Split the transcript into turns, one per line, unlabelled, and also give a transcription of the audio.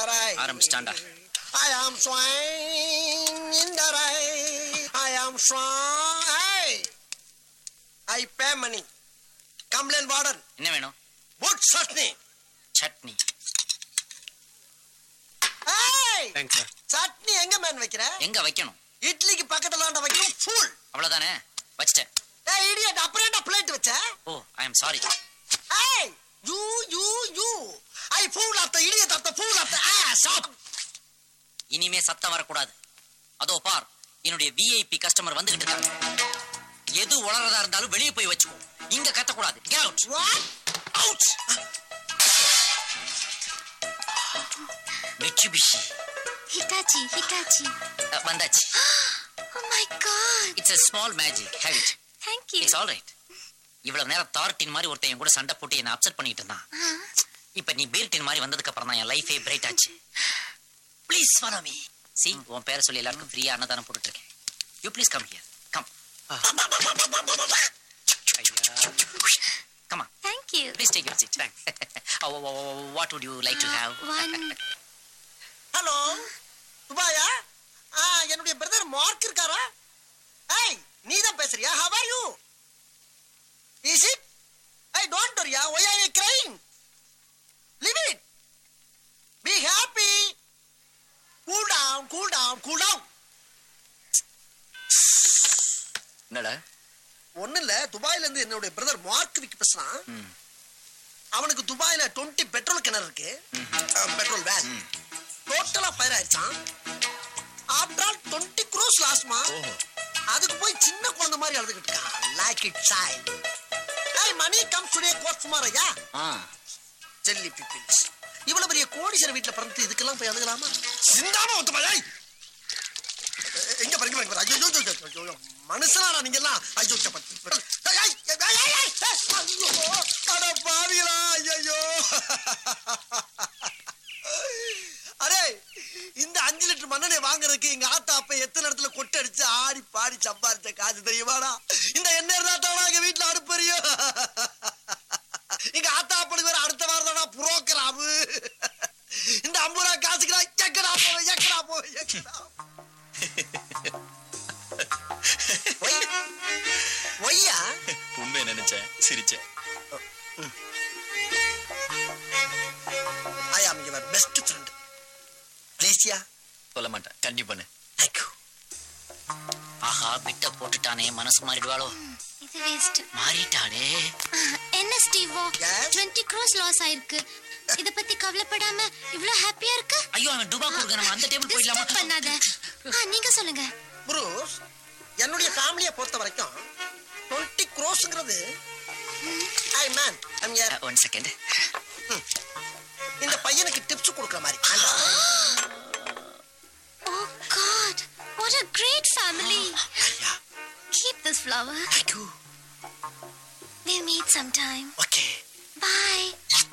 rain.
ஆரம்பிச்சிட்டாண்டா
I am swine in the rain. I am swine. Hey! I pay money. Complain warden.
என்ன வேணும்
Wood chutney.
சட்னி
Hey!
Thanks sir
சட்னி எங்க man வைக்கிற
எங்க வைக்கணும்
இட்லிக்கு பக்கத்துல ஆண்ட வைக்கணும் ஃபுல்
அவ்வளவுதானே வச்சிட்டேன்
ஏய் இடியட் அப்புறம் என்ன பிளேட் வச்ச
oh I am sorry
Hey! You, you, you. I fool at the idiot at the fool at the ass. Up.
இனிமே சத்தம் வரக்கூடாது அதோ பார் என்னுடைய விஐபி கஸ்டமர் வந்துகிட்டு இருக்காங்க எது உளறதா இருந்தாலும் வெளியே போய் வச்சுக்கோ இங்க கத்தக்கூடாது Get out.
What? Out!
Mitsubishi.
Hitachi, Hitachi.
அஹ், வந்தாச்சு
Oh my god.
It's a small magic have it
Thank you.
It's all right இவ்வளவு நேரம் தார்டின் மாதிரி ஒருத்தன் என் கூட சண்டை போட்டு என்ன அப்செட் பண்ணிட்டு இருந்தான்
Huh?
இப்ப நீ பீர்டின் மாதிரி வந்ததுக்கு அப்புறம் தான் என் லைஃபே பிரைட் ஆச்சு ப்ளீஸ் ஃபாலோ மீ சி உன் பேரை சொல்லி எல்லாருக்கும் ஃப்ரீயா அன்னதானம் போட்டுட்டு இருக்கேன் you please come here come come on
Thank you.
Please take your seat what would you like to have
One.
Hello துபாயா ஆ என்னுடைய பிரதர் மார்க் இருக்காரா ஏய் நீ தான் பேசுறியா how are you is it I don't வரியா why are you crying leave it be happy cool down cool down cool down
என்னடா
ஒன்றும் இல்லை துபாயில இருந்து என்னுடைய பிரதர் மார்க் விக்கு பேசுறான்
ம்.
அவனுக்கு துபாயில 20 பெட்ரோல் கிணறு இருக்கு பெட்ரோல் வேன் டோட்டலா ஃபயர் ஆயிடுச்சான் ஆஃப்டர் ஆல் டுவெண்ட்டி க்ரோஸ் லாஸ்மா
ஓஹோ
அதுக்கு போய் சின்ன குழந்தை மாதிரி அழுதுகிட்டு இருக்கான் like it child I money come today கோட் சுமாரையா
ஆ
ஜெல்லி பீப்பிள்ஸ் இவ்வளவு பெரிய கோடீஸ்வரர் வீட்டுல பிறந்து இதுக்கெல்லாம் போய் அழுகலாமா சிந்தாம ஒத்துமா எங்க பாருங்க பாருங்க பாரு. ஐயோ ஐயோ, ஐயோ, ஐயோ, ஐயோ மனுஷனா நீங்க எல்லாம் ஐயோ சப்ப- ஏய், ஏய், ஏய், ஏய், ஏய், ஏய், ஐயோ அட பாவிகளா ஐயோ அரே இந்த அஞ்சு லிட்டர் மண்ணெண்ணை வாங்குறதுக்கு எங்க ஆத்தா அப்ப எத்தனை இடத்துல கொட்டை அடிச்சு ஆடி பாடி சம்பாரிச்ச காசு தெரியுமாடா இந்த எண்ணெய் இருந்தா தானா எங்க வீட்டுல அடுப்பறியும் எங்க ஆத்தா அப்பனுக்கு வேற அடுத்த வாரம் தானா புரோக்கராமு இந்த ஐம்பது ரூபா காசுக்கு நான் எக்கடா போவேன் எக்கடா போவேன் எக்கடா ஒய் ஒய்யா
உண்மையை நினைச்சேன் சிரிச்சேன்
ஐ ஆம் யுவர் பெஸ்ட் ஃப்ரெண்ட் ப்ளீஸ்யா
சொல்ல மாட்டேன் கண்டி பண்ணு
தேங்க்யூ
ஆஹா பிட்ட போட்டுட்டானே மனசு மாறிடுவாளோ
இது வேஸ்ட்
மாறிட்டாளே
என்ன ஸ்டீவோ
Yes?
20 க்ரோஸ் லாஸ் ஆயிருக்கு இத பத்தி கவலைப்படாம இவ்ளோ ஹாப்பியா இருக்கு
ஐயோ அவன் டுபா கொடுக்க நம்ம அந்த டேபிள் போயிடலாமா
Disturb பண்ணாத ஆ, நீங்க சொல்லுங்க
ப்ரூஸ் என்னுடைய ஃபேமிலியை பொறுத்த வரைக்கும் டுவெண்ட்டி க்ரோஸ்ங்கிறது I man I'm
one second
இந்த பையனுக்கு டிப்ஸ் கொடுக்குற மாதிரி
Oh God, what a great family. Keep this flower.
Thank you
We'll meet sometime.
Okay
Bye.